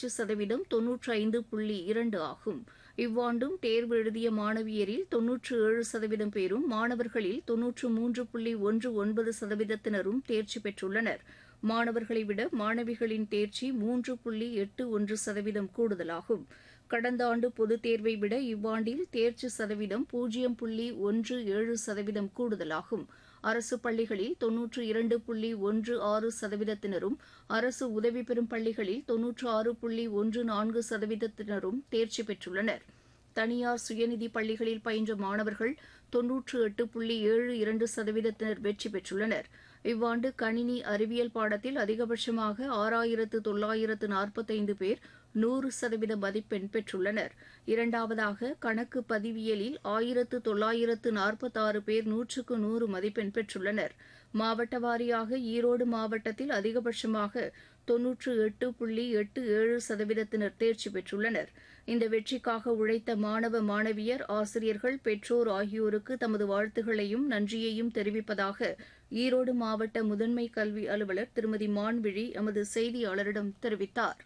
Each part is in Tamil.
தேர்ச்சி சதவீதம் தொன்னூற்றி ஐந்து புள்ளி இரண்டு ஆகும் இவ்வாண்டும் தேர்வு எழுதிய மாணவியரில் தொன்னூற்று ஏழு சதவீதம் பேரும் மாணவர்களில் தொன்னூற்று மூன்று புள்ளி ஒன்று ஒன்பது சதவீதத்தினரும் தேர்ச்சி பெற்றுள்ளனர் மாணவர்களை விட மாணவிகளின் தேர்ச்சி மூன்று புள்ளி எட்டு ஒன்று சதவீதம் கூடுதலாகும் கடந்த ஆண்டு பொதுத் தேர்வை விட இவ்வாண்டில் தேர்ச்சி சதவீதம் பூஜ்ஜியம் புள்ளி ஒன்று ஏழு சதவீதம் கூடுதலாகும் அரசு பள்ளிகளில் தொன்னூற்று இரண்டு புள்ளி ஒன்று ஆறு சதவீதத்தினரும் அரசு உதவி பெறும் பள்ளிகளில் தொன்னூற்று ஆறு புள்ளி ஒன்று நான்கு சதவீதத்தினரும் தேர்ச்சி பெற்றுள்ளனர் தனியார் சுயநிதி பள்ளிகளில் பயின்ற மாணவர்கள் தொன்னூற்று எட்டு புள்ளி ஏழு இரண்டு சதவீதத்தினர் வெற்றி பெற்றுள்ளனர் இவ்வாண்டு கணினி அறிவியல் பாடத்தில் அதிகபட்சமாக ஆறாயிரத்து தொள்ளாயிரத்து நாற்பத்தைந்து பேர் நூறு சதவீத மதிப்பெண் பெற்றுள்ளனர் இரண்டாவதாக கணக்கு பதிவியலில் ஆயிரத்து தொள்ளாயிரத்து நாற்பத்தாறு பேர் நூற்றுக்கு நூறு மதிப்பெண் பெற்றுள்ளனர் மாவட்ட வாரியாக ஈரோடு மாவட்டத்தில் அதிகபட்சமாக தொன்னூற்று எட்டு புள்ளி எட்டு ஏழு சதவீதத்தினர் தேர்ச்சி பெற்றுள்ளனர் இந்த வெற்றிக்காக உழைத்த மாணவ மாணவியர் ஆசிரியர்கள் பெற்றோர் ஆகியோருக்கு தமது வாழ்த்துகளையும் நன்றியையும் தெரிவிப்பதாக ஈரோடு மாவட்ட முதன்மை கல்வி அலுவலர் திருமதி மான்விழி எமது செய்தியாளரிடம் தெரிவித்தார்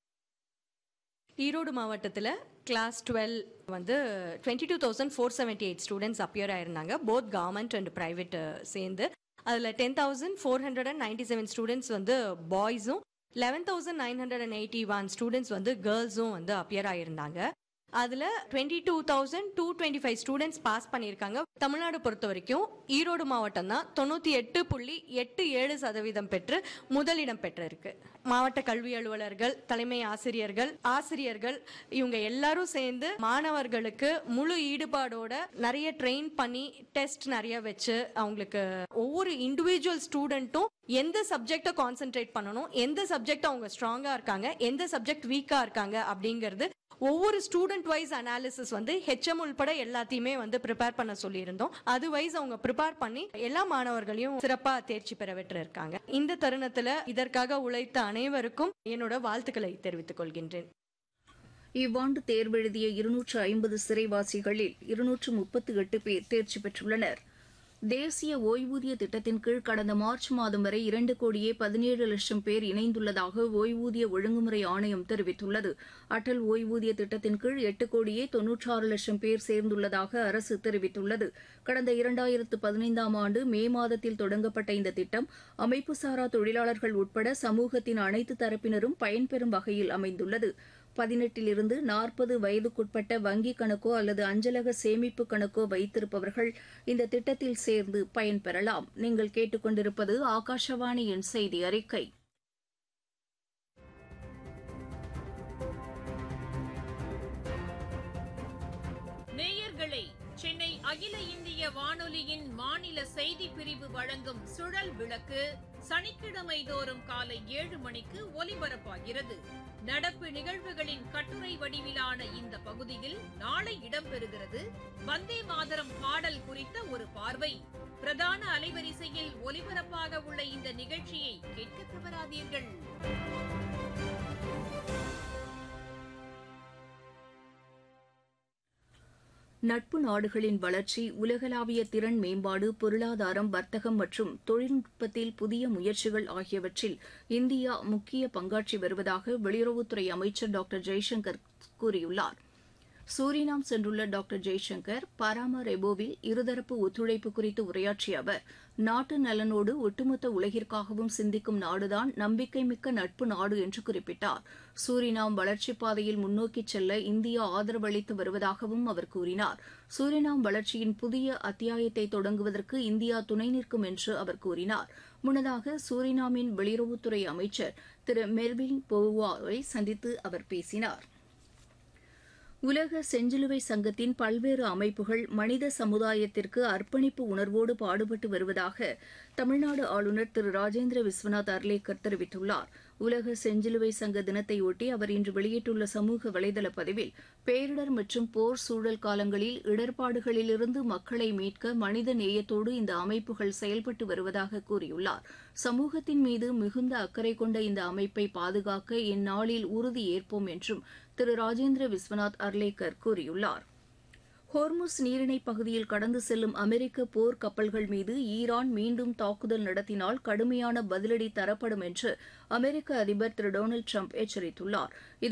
ஈரோடு மாவட்டத்தில் கிளாஸ் டுவெல் வந்து twenty two thousand four seventy eight students appear ஆயிருந்தாங்க போத் கவர்மெண்ட் அண்ட் ப்ரைவேட் சேர்ந்து அதில் ten thousand four hundred and ninety seven students வந்து பாய்ஸும் eleven thousand nine hundred and eighty one students வந்து கேர்ள்ஸும் வந்து அப்பியர் ஆயிருந்தாங்க அதில் twenty two thousand two twenty five students pass பண்ணியிருக்காங்க தமிழ்நாடு பொறுத்த வரைக்கும் ஈரோடு மாவட்டம் தான் தொண்ணூற்றி எட்டு புள்ளி எட்டு ஏழு சதவீதம் பெற்று முதலிடம் பெற்றிருக்கு மாவட்ட கல்வி அலுவலர்கள் தலைமை ஆசிரியர்கள் ஆசிரியர்கள் இவங்க எல்லாரும் சேர்ந்து மாணவர்களுக்கு முழு ஈடுபாடோட நிறைய ட்ரெயின் பண்ணி டெஸ்ட் நிறைய வச்சு அவங்களுக்கு ஒவ்வொரு இண்டிவிஜுவல் ஸ்டூடெண்ட்டும் எந்த சப்ஜெக்டை கான்சென்ட்ரேட் பண்ணணும் எந்த சப்ஜெக்ட் அவங்க ஸ்ட்ராங்கா இருக்காங்க எந்த சப்ஜெக்ட் வீக்கா இருக்காங்க அப்படிங்கிறது ஒவ்வொரு ஸ்டூடெண்ட் வைஸ் அனாலிசிஸ் வந்து ஹெச்எம் உள்பட எல்லாத்தையுமே வந்து ப்ரிப்பேர் பண்ண சொல்லியிருந்தோம் அது வைஸ் அவங்க ப்ரிப்பேர் பண்ணி எல்லா மாணவர்களையும் சிறப்பா தேர்ச்சி பெற இருக்காங்க இந்த தருணத்துல இதற்காக உழைத்த அனைவருக்கும் என்னோட வாழ்த்துக்களை தெரிவித்துக் கொள்கின்றேன் இவ்வாண்டு தேர்வெழுதிய இருநூற்று ஐம்பது சிறைவாசிகளில் இருநூற்று முப்பத்து எட்டு பேர் தேர்ச்சி பெற்றுள்ளனர் தேசிய ஓய்வூதிய திட்டத்தின் கீழ் கடந்த மார்ச் மாதம் வரை இரண்டு கோடியே பதினேழு லட்சம் பேர் இணைந்துள்ளதாக ஓய்வூதிய ஒழுங்குமுறை ஆணையம் தெரிவித்துள்ளது அடல் ஓய்வூதிய திட்டத்தின் கீழ் எட்டு கோடியே தொன்னூற்றாறு லட்சம் பேர் சேர்ந்துள்ளதாக அரசு தெரிவித்துள்ளது கடந்த இரண்டாயிரத்து பதினைந்தாம் ஆண்டு மே மாதத்தில் தொடங்கப்பட்ட இந்த திட்டம் அமைப்புசாரா தொழிலாளர்கள் உட்பட சமூகத்தின் அனைத்து தரப்பினரும் பயன்பெறும் வகையில் அமைந்துள்ளது பதினெட்டிலிருந்து நாற்பது வயதுக்குட்பட்ட வங்கிக் கணக்கோ அல்லது அஞ்சலக சேமிப்பு கணக்கோ வைத்திருப்பவர்கள் இந்த திட்டத்தில் சேர்ந்து பயன்பெறலாம் நீங்கள் கேட்டுக்கொண்டிருப்பது ஆகாஷவாணியின் செய்தி அறிக்கை நேயர்களே சென்னை அகில இந்திய வானொலியின் மாநில செய்தி பிரிவு வழங்கும் சுழல் விளக்கு சனிக்கிழமை தோறும் காலை ஏழு மணிக்கு ஒலிபரப்பாகிறது நடப்பு நிகழ்வுகளின் கட்டுரை வடிவிலான இந்த பகுதியில் நாளை இடம்பெறுகிறது வந்தே மாதரம் பாடல் குறித்த ஒரு பார்வை பிரதான அலைவரிசையில் ஒலிபரப்பாக உள்ள இந்த நிகழ்ச்சியை கேட்க தவறாதீர்கள் நட்பு நாடுகளின் வளர்ச்சி உலகளாவிய திறன் மேம்பாடு பொருளாதாரம் வர்த்தகம் மற்றும் தொழில்நுட்பத்தில் புதிய முயற்சிகள் ஆகியவற்றில் இந்தியா முக்கிய பங்காற்றி வருவதாக வெளியுறவுத்துறை அமைச்சர் டாக்டர் ஜெய்சங்கர் கூறியுள்ளார் சூரினாம் சென்றுள்ள டாக்டர் ஜெய்சங்கர் பராமரெபோவில் இருதரப்பு ஒத்துழைப்பு குறித்து உரையாற்றிய அவர் நாட்டு நலனோடு ஒட்டுமொத்த உலகிற்காகவும் சிந்திக்கும் நாடுதான் நம்பிக்கைமிக்க நட்பு நாடு என்று குறிப்பிட்டார் சூரினாம் வளர்ச்சிப் பாதையில் முன்னோக்கிச் செல்ல இந்தியா ஆதரவளித்து வருவதாகவும் அவர் கூறினார் சூரினாம் வளர்ச்சியின் புதிய அத்தியாயத்தை தொடங்குவதற்கு இந்தியா துணை நிற்கும் என்று அவர் கூறினார் முன்னதாக சூரினாமின் வெளியுறவுத்துறை அமைச்சர் திரு மெர்வின் போவாவை சந்தித்து அவர் பேசினார் உலக செஞ்சிலுவை சங்கத்தின் பல்வேறு அமைப்புகள் மனித சமுதாயத்திற்கு அர்ப்பணிப்பு உணர்வோடு பாடுபட்டு வருவதாக தமிழ்நாடு ஆளுநர் திரு ராஜேந்திர விஸ்வநாத் அர்லேக்கர் தெரிவித்துள்ளார் உலக செஞ்சிலுவை சங்க தினத்தையொட்டி அவர் இன்று வெளியிட்டுள்ள சமூக வலைதள பதிவில் பேரிடர் மற்றும் போர் சூழல் காலங்களில் இடர்பாடுகளிலிருந்து மக்களை மீட்க மனித நேயத்தோடு இந்த அமைப்புகள் செயல்பட்டு வருவதாக கூறியுள்ளார் சமூகத்தின் மீது மிகுந்த அக்கறை கொண்ட இந்த அமைப்பை பாதுகாக்க இந்நாளில் உறுதி ஏற்போம் என்றும் திரு ராஜேந்திர விஸ்வநாத் அர்லேக்கர் கூறியுள்ளார் ஹோர்முஸ் நீரிணை பகுதியில் கடந்து செல்லும் அமெரிக்க போர் கப்பல்கள் மீது ஈரான் மீண்டும் தாக்குதல் நடத்தினால் கடுமையான பதிலடி தரப்படும் என்று அமெரிக்க அதிபர் திரு டொனால்டு ட்ரம்ப் எச்சரித்துள்ளார்